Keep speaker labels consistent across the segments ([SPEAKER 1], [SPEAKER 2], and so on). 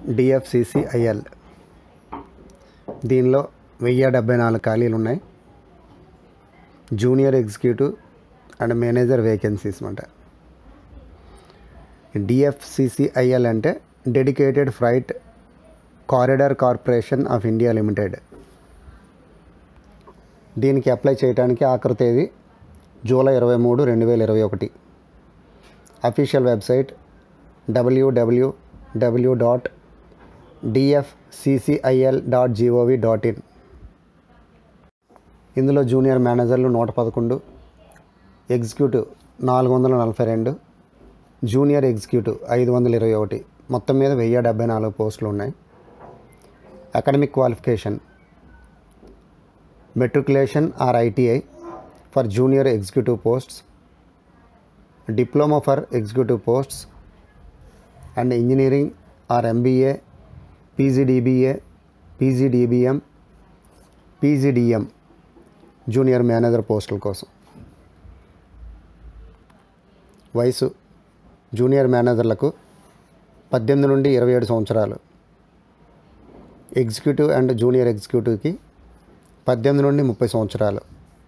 [SPEAKER 1] DFCCIL దీనిలో వెయ్యి డెబ్బై నాలుగు ఖాళీలు ఉన్నాయి junior executive and manager vacancies అనమాట డిఎఫ్సిసిఐఎల్ అంటే dedicated freight corridor corporation of India limited దీనికి అప్లై చేయడానికి ఆఖరి తేదీ జూలై ఇరవై మూడు రెండు వేల ఇరవై ఒకటి official website WWW dot DFCCIL dot GOV dot in ఇందులో జూనియర్ మేనేజర్లు నూట పదకొండు ఎగ్జిక్యూటివ్ నాలుగు వందల నలభై రెండు జూనియర్ ఎగ్జిక్యూటివ్ ఐదు వందల ఇరవై ఒకటి మొత్తం మీద వెయ్యి డెబ్బై నాలుగు పోస్టులు ఉన్నాయి academic qualification matriculation or ITI for junior executive posts diploma for executive posts and engineering or MBA PGDBA PGDBM PGDM junior manager పోస్టుల కోసం వయసు జూనియర్ మేనేజర్లకు పద్దెనిమిది నుండి ఇరవై ఏడు సంవత్సరాలు ఎగ్జిక్యూటివ్ అండ్ జూనియర్ ఎగ్జిక్యూటివ్కి పద్దెనిమిది నుండి ముప్పై సంవత్సరాలు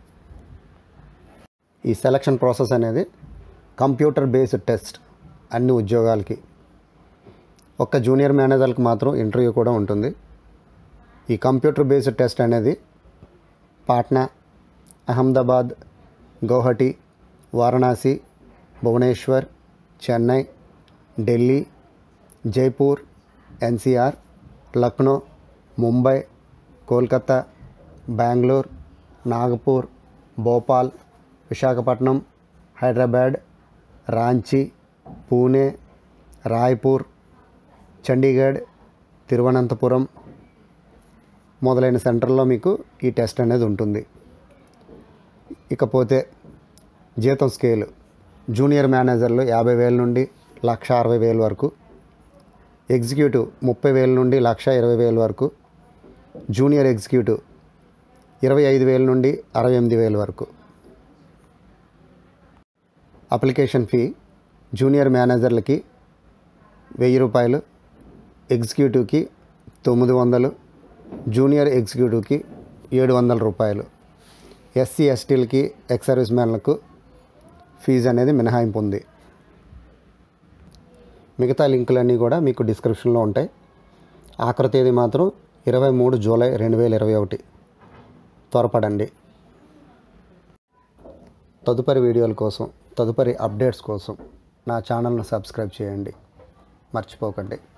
[SPEAKER 1] ఈ సెలక్షన్ ప్రాసెస్ అనేది కంప్యూటర్ బేస్డ్ టెస్ట్ అన్ని ఉద్యోగాలకి ఒక్క జూనియర్ మేనేజర్లకు మాత్రం ఇంటర్వ్యూ కూడా ఉంటుంది ఈ కంప్యూటర్ బేస్డ్ టెస్ట్ అనేది పాట్నా అహ్మదాబాద్ గౌహటి వారణాసి భువనేశ్వర్ చెన్నై ఢిల్లీ జైపూర్ ఎన్సిఆర్ లక్నో ముంబై కోల్కతా బెంగళూరు నాగపూర్ భోపాల్ విశాఖపట్నం హైదరాబాద్ రాంచీ పూణే రాయ్పూర్ చండీగఢ్ తిరువనంతపురం మొదలైన సెంటర్లో మీకు ఈ టెస్ట్ అనేది ఉంటుంది ఇకపోతే జీతం స్కేలు జూనియర్ మేనేజర్లు యాభై వేల నుండి లక్ష అరవై వేల వరకు ఎగ్జిక్యూటివ్ ముప్పై వేల నుండి లక్ష ఇరవై వేల వరకు జూనియర్ ఎగ్జిక్యూటివ్ ఇరవై ఐదు వేల నుండి అరవై ఎనిమిది వేల వరకు అప్లికేషన్ ఫీ జూనియర్ మేనేజర్లకి వెయ్యి రూపాయలు ఎగ్జిక్యూటివ్కి తొమ్మిది వందలు జూనియర్ ఎగ్జిక్యూటివ్కి ఏడు వందల రూపాయలు ఎస్సీ ఎస్టీలకి ఎక్స్ సర్వీస్ మ్యాన్లకు ఫీజు అనేది మినహాయింపు ఉంది మిగతా లింకులన్నీ కూడా మీకు డిస్క్రిప్షన్లో ఉంటాయి ఆఖరి తేదీ మాత్రం ఇరవై మూడు జూలై రెండు వేల ఇరవై ఒకటి త్వరపడండి తదుపరి వీడియోల కోసం తదుపరి అప్డేట్స్ కోసం నా ఛానల్ను సబ్స్క్రైబ్ చేయండి మర్చిపోకండి